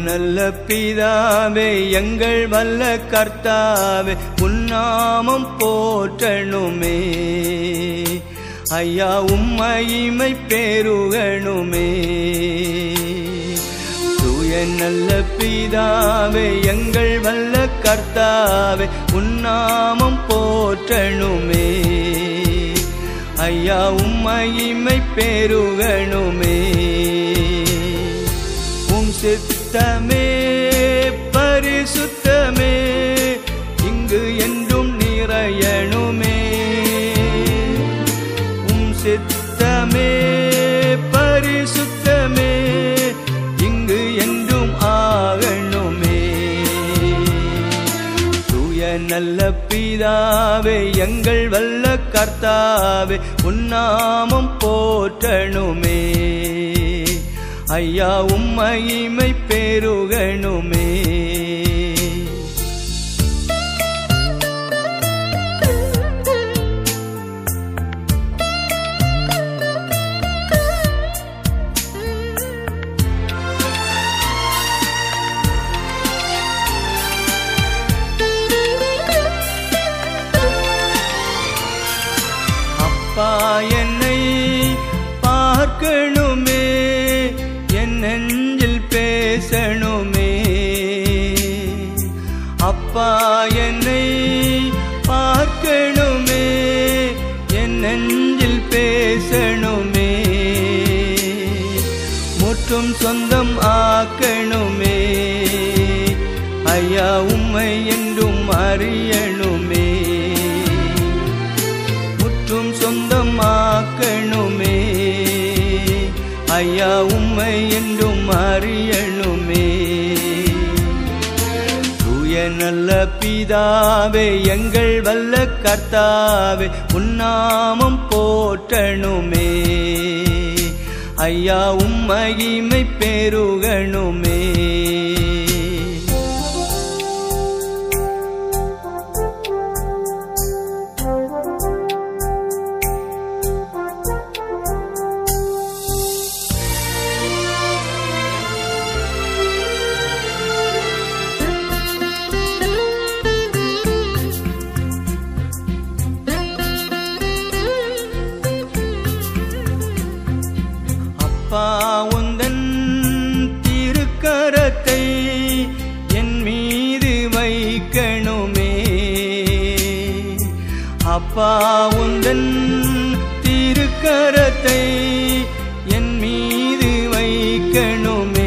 நல்ல பிதாவே எங்கள் வல்ல கர்த்தாவே உன்னாமம் போற்றணுமே ஐயா உம்மைமை பெருகணுமே தூய நல்ல பிதாவே எங்கள் வல்ல கர்த்தாவே உன்னாமம் போற்றணுமே ஐயா உம்மைமை பெருகணுமே உம் சித்தமே பரிசுத்தமே இங்கு என்றும் நிறையணுமே உம் சித்தமே பரிசுத்தமே இங்கு என்றும் ஆகணுமே தூய நல்ல பிதாவே எங்கள் வல்ல கர்த்தாவே உன்னாமம் போற்றணுமே ஐயா உம்மைமை பெருகணுமே அப்பா என்னை பார்க்கணுமே என் நெஞ்சில் பேசணுமே அப்பா என்னை பார்க்கணுமே என் நெஞ்சில் பேசணுமே முற்றும் சொந்தம் ஆக்கணுமே ஐயா உம்மை என்றும் அறியணுமே முற்றும் சொந்தமாக்கணுமே ஐயா உம்மை என்றும் அறியணுமே தூய நல்ல பிதாவே எங்கள் வல்ல கர்த்தாவே உன்னாமம் போற்றணுமே ஐயா உம்மகிமை பெருகணுமே அப்பா உந்தன் திருக்கரத்தை என் மீது வைக்கணுமே அப்பா உந்தன் திருக்கரத்தை என் மீது வைக்கணுமே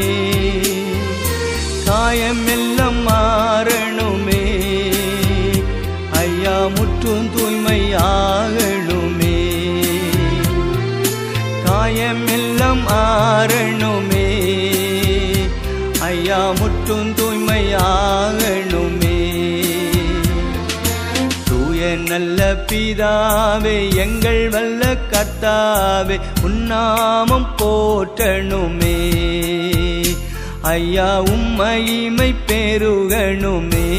காயமெல்லாம் மாறணுமே ஐயா முற்றும் தூய்மையாகணுமே காயமெல்லாம் ஆறணுமே ஐயா முற்றும் தூய்மையாகணுமே தூய நல்ல பிதாவே எங்கள் வல்ல கர்த்தாவே உன்னாமம் போற்றணுமே ஐயா உம்மைமை பெருகணுமே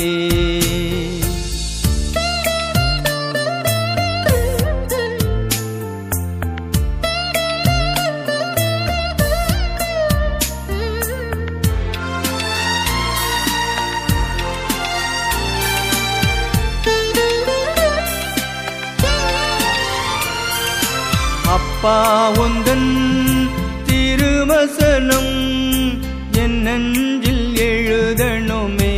அப்பா உந்தன் திருவசனம் என் நெஞ்சில் எழுதணுமே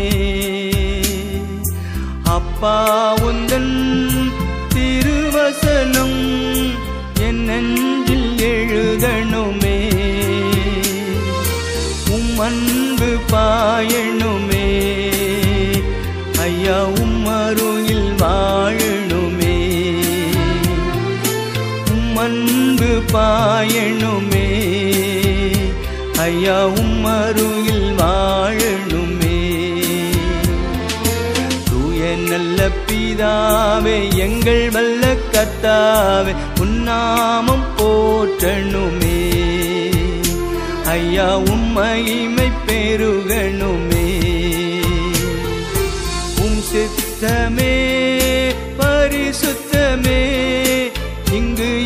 அப்பா உந்தன் திருவசனம் என் நெஞ்சில் எழுதணுமே உம் அன்பு பாயணுமே ஐயா உம் அருகில் வாழணுமே உம் அன்பு பாயணுமே ஐயா உம் அருகில் வாழணுமே தூய நல்ல பிதாவே எங்கள் வல்ல கர்த்தாவே உன்னாமம் போற்றணுமே ஐயா உம்மைமை பெருகணுமே உம் சித்தமே பரிசுத்தமே இங்கு